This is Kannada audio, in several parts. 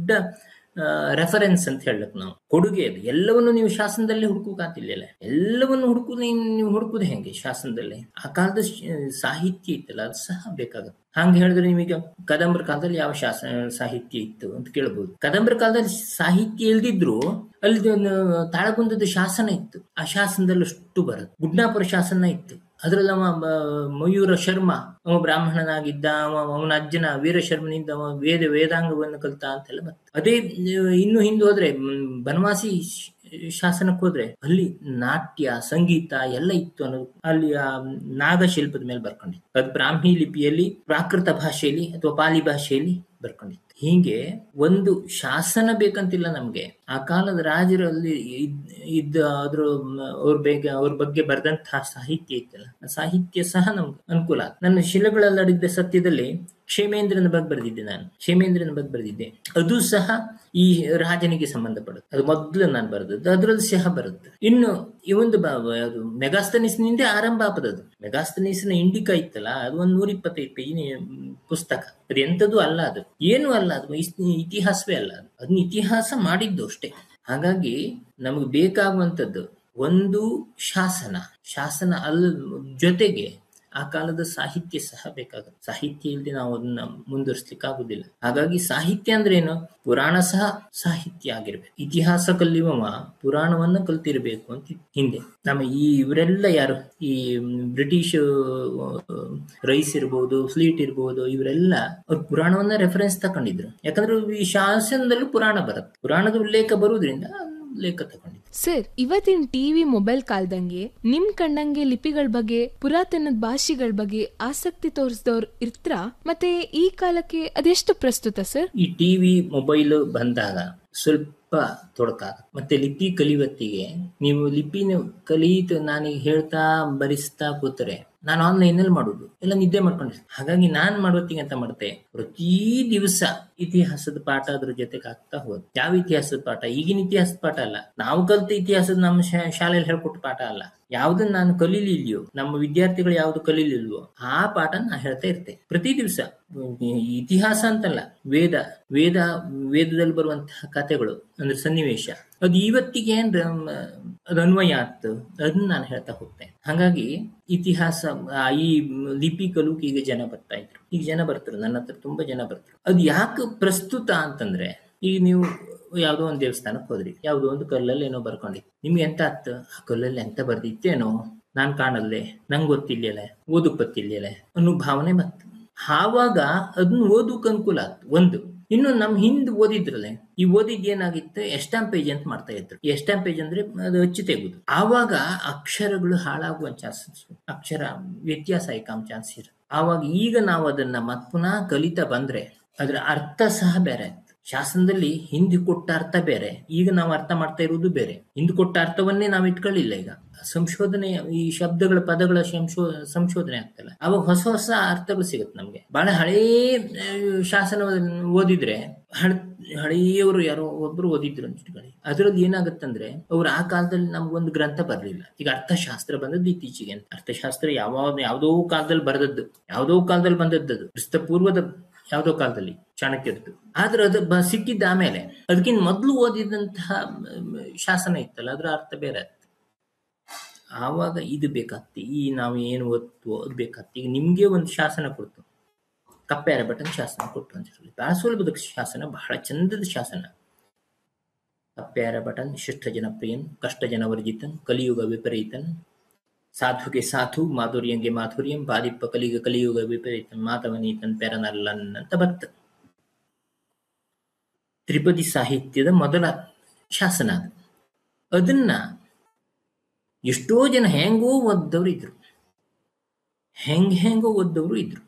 ದೊಡ್ಡ ರೆಫರೆನ್ಸ್ ಅಂತ ಹೇಳಕ್ ನಾವು ಕೊಡುಗೆ ಅದು ಎಲ್ಲವನ್ನು ನೀವು ಶಾಸನದಲ್ಲಿ ಹುಡುಕುಕಾತಿಲ್ಲ ಎಲ್ಲವನ್ನು ಹುಡುಕುದು ನೀವು ಹುಡುಕುದು ಹೆಂಗೆ ಶಾಸನದಲ್ಲಿ ಆ ಕಾಲದ ಶ- ಸಾಹಿತ್ಯ ಇತ್ತಲ್ಲ ಅದು ಸಹ ಬೇಕಾಗುತ್ತೆ ಹಂಗ ಹೇಳಿದ್ರೆ ನಿಮಗೆ ಕದಂಬರ ಕಾಲದಲ್ಲಿ ಯಾವ ಶಾಸನ ಸಾಹಿತ್ಯ ಇತ್ತು ಅಂತ ಕೇಳಬಹುದು ಕದಂಬರ ಕಾಲದಲ್ಲಿ ಸಾಹಿತ್ಯ ಇಲ್ದಿದ್ರು ಅಲ್ಲಿ ಒಂದು ತಾಳಗುಂದದ ಶಾಸನ ಇತ್ತು ಆ ಶಾಸನದಲ್ಲಿ ಅಷ್ಟು ಬರುತ್ತೆ ಗುಡ್ನಾಪುರ ಶಾಸನ ಇತ್ತು ಅದ್ರಲ್ಲಿ ಅವ ಬ- ಮಯೂರ ಶರ್ಮ ಅವ ಬ್ರಾಹ್ಮಣನಾಗಿದ್ದ ಅವ ಅವನ ಅಜ್ಜನ ವೀರಶರ್ಮನಿಂದ ಅವ ವೇದ ವೇದಾಂಗವನ್ನು ಕಲಿತ ಅಂತೆಲ್ಲ ಬರ್ತದೆ ಅದೇ ಆ, ಇನ್ನು ಹಿಂದೆ ಹೋದ್ರೆ ಮ್, ಬನವಾಸಿ ಶ್- ಶಾಸನಕ್ಕೆ ಹೋದ್ರೆ ಅಲ್ಲಿ ನಾಟ್ಯ ಸಂಗೀತ ಎಲ್ಲ ಇತ್ತು ಅನ್ನೋದು ಅಲ್ಲಿ ಆ ನಾಗಶಿಲ್ಪದ ಮೇಲೆ ಬರ್ಕೊಂಡಿತ್ತು ಅದು ಬ್ರಾಹ್ಮಿ ಲಿಪಿಯಲ್ಲಿ ಪ್ರಾಕೃತ ಭಾಷೆಯಲ್ಲಿ ಅಥವಾ ಪಾಲಿ ಭಾಷೆಯಲ್ಲಿ ಬರ್ಕೊಂಡಿತ್ತು ಹೀಗೆ ಒಂದು ಶಾಸನ ಬೇಕಂತಿಲ್ಲ ನಮ್ಗೆ ಆ ಕಾಲದ ರಾಜರಲ್ಲಿ ಇದ್- ಇದ್ದ ಅದ್ರ ಅವ್ರ ಬೇಗ ಅವ್ರ ಬಗ್ಗೆ ಬರೆದಂತಹ ಸಾಹಿತ್ಯ ಇತ್ತಲ್ಲ ಆ ಸಾಹಿತ್ಯ ಸಹ ನಮ್ಗೆ ಅನುಕೂಲ ಆಗುತ್ತೆ. ನನ್ನ ಶಿಲೆಗಳಲ್ಲಿ ಅಡಿದ ಸತ್ಯದಲ್ಲಿ ಕ್ಷೇಮೇಂದ್ರನ ಬಗ್ಗೆ ಬರೆದಿದ್ದೆ ನಾನು ಕ್ಷೇಮೇಂದ್ರನ ಬಗ್ಗೆ ಬರೆದಿದ್ದೆ ಅದು ಸಹ ಈ ರಾಜನಿಗೆ ಸಂಬಂಧಪಡುತ್ತೆ ಅದು ಮೊದಲು ನಾನು ಬರೆದದ್ದು ಅದ್ರಲ್ಲಿ ಸಹ ಬರುತ್ತೆ ಇನ್ನು ಈ ಒಂದು ಬ- ಅದು ಮೆಗಾಸ್ತನಿಸ್ನಿಂದ ಆರಂಭ ಆಪದದು ಮೆಗಾಸ್ತನಿಸ್ನ ಇಂಡಿಕಾ ಇತ್ತಲ್ಲ ಅದು ಒಂದು ನೂರ ಇಪ್ಪತ್ತೈದು ಪೇಜಿನ ಪುಸ್ತಕ ಅದು ಎಂಥದ್ದು ಅಲ್ಲ ಅದು ಏನು ಅಲ್ಲ ಅದು ಇಸ್- ಇತಿಹಾಸವೇ ಅಲ್ಲ ಅದು ಅದನ್ನ ಇತಿಹಾಸ ಮಾಡಿದ್ದು ಅಷ್ಟೇ ಹಾಗಾಗಿ ನಮಗೆ ಬೇಕಾಗುವಂಥದ್ದು ಒಂದು ಶಾಸನ ಶಾಸನ ಅಲ್ಲ ಜೊತೆಗೆ ಆ ಕಾಲದ ಸಾಹಿತ್ಯ ಸಹ ಬೇಕಾಗುತ್ತೆ ಸಾಹಿತ್ಯ ಇಲ್ಲದೆ ನಾವು ಅದನ್ನ ಮುಂದುವರಿಸ್ಲಿಕ್ಕೆ ಆಗುದಿಲ್ಲ ಹಾಗಾಗಿ ಸಾಹಿತ್ಯ ಅಂದ್ರೆ ಏನು ಪುರಾಣ ಸಹ ಸಾಹಿತ್ಯ ಆಗಿರ್ಬೇಕು ಇತಿಹಾಸ ಕಲಿಯುವವ ಪುರಾಣವನ್ನ ಕಲ್ತಿರ್ಬೇಕು ಅಂತ ಹಿಂದೆ ನಮ್ಮ ಈ ಇವರೆಲ್ಲ ಯಾರು ಈ ಬ್ರಿಟಿಷ್ ರೈಸ್ ಇರ್ಬೋದು ಫ್ಲೀಟ್ ಇರ್ಬೋದು ಇವರೆಲ್ಲ ಅವ್ರು ಪುರಾಣವನ್ನ ರೆಫರೆನ್ಸ್ ತಕೊಂಡಿದ್ರು ಯಾಕಂದ್ರೆ ಈ ಶಾಸನದಲ್ಲೂ ಪುರಾಣ ಬರುತ್ತೆ ಪುರಾಣದ ಉಲ್ಲೇಖ ಬರುವುದರಿಂದ ಉಲ್ಲೇಖ ತಗೊಂಡಿದ್ರು ಸರ್ ಇವತ್ತಿನ ಟಿವಿ ಮೊಬೈಲ್ ಕಾಲ್ದಂಗೆ ನಿಮ್ ಕಂಡಂಗೆ ಲಿಪಿಗಳ ಬಗ್ಗೆ ಪುರಾತನದ ಭಾಷೆಗಳ ಬಗ್ಗೆ ಆಸಕ್ತಿ ತೋರಿಸಿದವ್ರು ಇರ್ತ್ರ ಮತ್ತೆ ಈ ಕಾಲಕ್ಕೆ ಅದೆಷ್ಟು ಪ್ರಸ್ತುತ ಸರ್ ಈ ಟಿವಿ ಮೊಬೈಲ್ ಬಂದಾಗ ಸ್ವಲ್ಪ ತೊಡಕಾಗ ಮತ್ತೆ ಲಿಪಿ ಕಲಿವತ್ತಿಗೆ ನೀವು ಲಿಪಿನ ಕಲಿಯಿತು ನಾನೀಗ ಹೇಳ್ತಾ ಬರಿಸ್ತಾ ಕೂತರೆ ನಾನು ಆನ್ಲೈನ್ ಅಲ್ಲಿ ಮಾಡುದು ಎಲ್ಲ ನಿದ್ದೆ ಮಾಡ್ಕೊಂಡಿರ್ತೀನಿ ಹಾಗಾಗಿ ನಾನ್ ಮಾಡೋತ್ತಿಗೆ ಅಂತ ಮಾಡ್ತೆ ಪ್ರತಿ ದಿವಸ ಇತಿಹಾಸದ ಪಾಠ ಅದ್ರ ಜೊತೆಗೆ ಆಗ್ತಾ ಹೋದ್ ಯಾವ ಇತಿಹಾಸದ ಪಾಠ ಈಗಿನ ಇತಿಹಾಸದ ಪಾಠ ಅಲ್ಲ ನಾವು ಕಲ್ತ ಇತಿಹಾಸದ ನಮ್ಮ ಶಾ- ಶಾಲೆಯಲ್ಲಿ ಹೇಳ್ಕೊಟ್ಟ ಪಾಠ ಅಲ್ಲ ಯಾವ್ದನ್ನ ನಾನು ಕಲೀಲಿಲ್ಯೋ ನಮ್ಮ ವಿದ್ಯಾರ್ಥಿಗಳು ಯಾವ್ದು ಕಲೀಲಿಲ್ವೋ ಆ ಪಾಠ ನಾ ಹೇಳ್ತಾ ಇರ್ತೆ ಪ್ರತಿ ದಿವಸ ಇತಿಹಾಸ ಅಂತಲ್ಲ ವೇದ ವೇದ ವೇದದಲ್ಲಿ ಬರುವಂತಹ ಕಥೆಗಳು ಅಂದ್ರೆ ಸನ್ನಿವೇಶ ಅದು ಇವತ್ತಿಗೆ ಏನ್ ಅದು ಅನ್ವಯ ಆಯ್ತು ಅದನ್ನ ನಾನು ಹೇಳ್ತಾ ಹೋಗ್ತೇನೆ ಹಾಗಾಗಿ ಇತಿಹಾಸ ಆ, ಈ ಲಿಪಿ ಕಲುಕ್ ಈಗ ಜನ ಬರ್ತಾ ಇದ್ರು ಈಗ ಜನ ಬರ್ತಾರೆ ನನ್ನ ಹತ್ರ ತುಂಬಾ ಜನ ಬರ್ತಾರೆ ಅದು ಯಾಕೆ ಪ್ರಸ್ತುತ ಅಂತಂದ್ರೆ ಈಗ ನೀವು ಯಾವ್ದೋ ಒಂದು ದೇವಸ್ಥಾನಕ್ಕೆ ಹೋದ್ರಿ ಯಾವ್ದೋ ಒಂದು ಕಲ್ಲಲ್ಲಿ ಏನೋ ಬರ್ಕೊಂಡಿತ್ತು ನಿಮ್ಗೆ ಎಂತ ಆತ್ ಆ ಕಲ್ಲಲ್ಲಿ ಎಂತ ಬರ್ದಿತ್ತೇನೋ ನಾನ್ ಕಾಣಲ್ಲೆ ನಂಗೆ ಗೊತ್ತಿಲ್ಲಲೆ ಓದಕ್ ಗೊತ್ತಿಲ್ಲಲೆ ಅನ್ನೋ ಭಾವನೆ ಬಂತು ಆವಾಗ ಅದನ್ನ ಓದಕ್ ಅನುಕೂಲ ಆಯ್ತು ಒಂದು ಇನ್ನು ನಮ್ ಹಿಂದ್ ಓದಿದ್ರಲ್ಲ ಈ ಓದಿದ್ ಏನಾಗಿತ್ತು ಎಷ್ಟಾಂ ಪೇಜ್ ಅಂತ ಮಾಡ್ತಾ ಇದ್ರು ಎಷ್ಟಾಂ ಪೇಜ್ ಅಂದ್ರೆ ಅದು ಅಚ್ಚು ತೆಗುದು ಆವಾಗ ಅಕ್ಷರಗಳು ಹಾಳಾಗುವ ಚಾನ್ಸಸ್ ಅಕ್ಷರ ವ್ಯತ್ಯಾಸ ಆಯ್ಕಾಮ್ ಚಾನ್ಸ್ ಇರುತ್ತೆ ಆವಾಗ ಈಗ ನಾವು ಅದನ್ನ ಮತ್ ಪುನಃ ಕಲಿತಾ ಬಂದ್ರೆ ಅದ್ರ ಅರ್ಥ ಸಹ ಬೇರೆ ಆಯ್ತು ಶಾಸನದಲ್ಲಿ ಹಿಂದೆ ಕೊಟ್ಟ ಅರ್ಥ ಬೇರೆ ಈಗ ನಾವು ಅರ್ಥ ಮಾಡ್ತಾ ಇರುವುದು ಬೇರೆ ಹಿಂದೆ ಕೊಟ್ಟ ಅರ್ಥವನ್ನೇ ನಾವು ಇಟ್ಕೊಳ್ಳಿಲ್ಲ ಈಗ ಸಂಶೋಧನೆ ಈ ಶಬ್ದಗಳ ಪದಗಳ ಸಂಶೋ ಸಂಶೋಧನೆ ಆಗ್ತಲ್ಲ ಅವಾಗ ಹೊಸ ಹೊಸ ಅರ್ಥಗಳು ಸಿಗುತ್ತೆ ನಮ್ಗೆ ಬಹಳ ಹಳೇ ಆ, ಶಾಸನ ಓದಿದ್ರೆ ಹಳ ಹಳೆಯವರು ಯಾರೋ ಒಬ್ರು ಓದಿದ್ರು ಅಂತ ಇಟ್ಕೊಳ್ಳಿ ಅದ್ರಲ್ಲಿ ಏನಾಗುತ್ತಂದ್ರೆ ಅವ್ರು ಆ ಕಾಲದಲ್ಲಿ ನಮ್ಗೊಂದು ಗ್ರಂಥ ಬರಲಿಲ್ಲ ಈಗ ಅರ್ಥಶಾಸ್ತ್ರ ಬಂದದ್ದು ಇತ್ತೀಚೆಗೆ ಅಂತ ಅರ್ಥಶಾಸ್ತ್ರ ಯಾವ ಯಾವ್ದೋ ಕಾಲದಲ್ಲಿ ಬರೆದದ್ದು ಯಾವ್ದೋ ಕಾಲದಲ್ಲಿ ಬಂದದ್ದು ಅದು ಕ್ರಿಸ್ತ ಪೂರ್ವದ ಯಾವ್ದೋ ಕಾಲದಲ್ಲಿ ಚಾಣಕ್ಯರದ್ದು ಆದ್ರೆ ಅದು ಬ ಸಿಕ್ಕಿದ್ದ ಆಮೇಲೆ ಅದಕ್ಕಿಂತ ಮೊದಲು ಓದಿದಂತಹ ಮ್, ಶಾಸನ ಇತ್ತಲ್ಲ ಅದ್ರ ಅರ್ಥ ಬೇರೆ ಆಯ್ತು ಆವಾಗ ಇದು ಬೇಕಾಗ್ತಿ ಈ ನಾವು ಏನು ಓದ್ತು ಅದು ಬೇಕಾಗ್ತಿ ಈಗ ನಿಮ್ಗೆ ಒಂದು ಶಾಸನ ಕೊಡ್ತು ಕಪ್ಪೆರ ಬಟನ್ ಶಾಸನ ಕೊಟ್ಟು ಅಂತ ಹೇಳಿ ಬಹಳ ಸುಲಭದ ಶಾಸನ ಬಹಳ ಚಂದದ ಶಾಸನ ಕಪ್ಪೆರ ಬಟನ್ ಶಿಷ್ಟ ಜನಪ್ರಿಯನ್ ಕಷ್ಟ ಜನ ವರ್ಜಿತನ್ ಕಲಿಯುಗ ವಿಪರೀತನ್ ಸಾಧುಗೆ ಸಾಧು ಮಾಧುರ್ಯಂಗೆ ಮಾಧುರ್ಯಂ ಬಾದಿಪ್ಪ ಕಲಿಗ ಕಲಿಯುಗ ವಿಪರೀತನ್ ಮಾತವನೀತನ್ ಪೆರನಲ್ಲನ್ ಅಂತ ಬತ್ತ ತ್ರಿಪದಿ ಸಾಹಿತ್ಯದ ಮೊದಲ ಶಾಸನ ಅದು ಅದನ್ನ ಎಷ್ಟೋ ಜನ ಹೆಂಗೋ ಓದ್ದವ್ರು ಇದ್ರು ಹೆಂಗ್ ಹೆಂಗೋ ಓದ್ದವರು ಇದ್ರು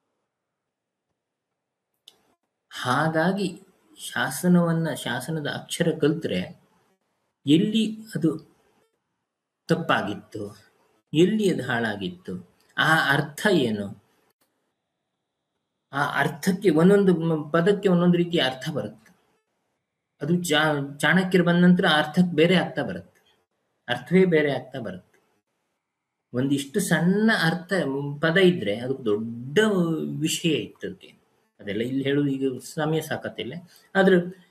ಹಾಗಾಗಿ ಶಾಸನವನ್ನ ಶಾಸನದ ಅಕ್ಷರ ಕಲ್ತ್ರೆ ಎಲ್ಲಿ ಅದು ತಪ್ಪಾಗಿತ್ತು ಎಲ್ಲಿ ಅದು ಹಾಳಾಗಿತ್ತು ಆ ಅರ್ಥ ಏನು ಆ ಅರ್ಥಕ್ಕೆ ಒಂದೊಂದು ಮ- ಪದಕ್ಕೆ ಒಂದೊಂದು ರೀತಿಯ ಅರ್ಥ ಬರುತ್ತೆ ಅದು ಚಾ ಚಾಣಕ್ಯರು ಬಂದ ನಂತರ ಆ ಅರ್ಥಕ್ಕೆ ಬೇರೆ ಆಗ್ತಾ ಬರುತ್ತೆ ಅರ್ಥವೇ ಬೇರೆ ಆಗ್ತಾ ಬರುತ್ತೆ ಒಂದಿಷ್ಟು ಸಣ್ಣ ಅರ್ಥ ಮ್, ಪದ ಇದ್ರೆ ಅದಕ್ಕೆ ದೊಡ್ಡ ವಿಷಯ ಇತ್ತು ಅದಕ್ಕೆ ಅದೆಲ್ಲ ಇಲ್ಲಿ ಹೇಳುದು ಈಗ ಸಮಯ ಸಾಕತ್ತಿಲ್ಲ ಆದ್ರೆ